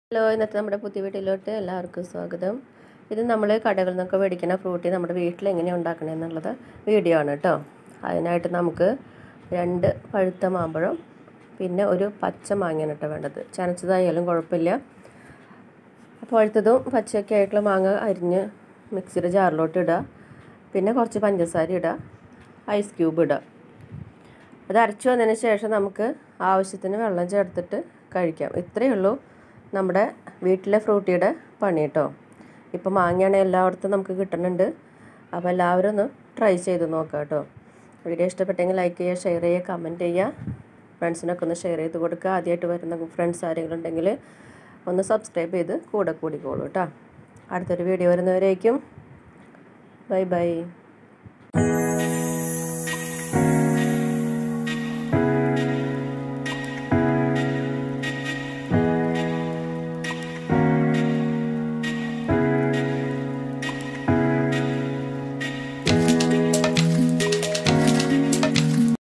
hello ഇന്നത്തെ നമ്മുടെ പുതിയ വീട്ടിലോട്ട് എല്ലാവർക്കും സ്വാഗതം ഇത് നമ്മൾ കടകളിൽ നിന്നൊക്കെ മേടിക്കുന്ന ഫ്രൂട്ടി നമ്മുടെ വീട്ടിൽ എങ്ങനെ ഉണ്ടാക്കണേ എന്നുള്ളത് വീഡിയോ ആണ് കേട്ടോ അതിനായിട്ട് നമുക്ക് രണ്ട് പഴുത്ത മാമ്പഴം പിന്നെ ഒരു പച്ച മാങ്ങയാണ് കേട്ടോ വേണ്ടത് ചനച്ചതായാലും കുഴപ്പമില്ല പഴുത്തതും പച്ചയൊക്കെ ആയിട്ടുള്ള മാങ്ങ അരിഞ്ഞ് മിക്സിയുടെ ജാറിലോട്ട് ഇടുക പിന്നെ കുറച്ച് പഞ്ചസാര ഇടുക ഐസ് ക്യൂബ് ഇടുക അത് അരച്ചു വന്നതിന് ശേഷം നമുക്ക് ആവശ്യത്തിന് വെള്ളം ചേർത്തിട്ട് കഴിക്കാം ഇത്രയേ ഉള്ളൂ നമ്മുടെ വീട്ടിലെ ഫ്രൂട്ടിയുടെ പണി കേട്ടോ ഇപ്പോൾ മാങ്ങയാണെങ്കിൽ എല്ലായിടത്തും നമുക്ക് കിട്ടുന്നുണ്ട് അപ്പോൾ എല്ലാവരും ഒന്ന് ട്രൈ ചെയ്ത് നോക്കാം കേട്ടോ വീഡിയോ ഇഷ്ടപ്പെട്ടെങ്കിൽ ലൈക്ക് ചെയ്യുക ഷെയർ ചെയ്യുക കമൻറ്റ് ചെയ്യുക ഫ്രണ്ട്സിനൊക്കെ ഒന്ന് ഷെയർ ചെയ്ത് കൊടുക്കുക ആദ്യമായിട്ട് വരുന്ന ഫ്രണ്ട്സ് ആരെങ്കിലും ഉണ്ടെങ്കിൽ ഒന്ന് സബ്സ്ക്രൈബ് ചെയ്ത് കൂടെ കൂടിക്കോളൂ കേട്ടോ അടുത്തൊരു വീഡിയോ വരുന്നവരേക്കും ബൈ ബൈ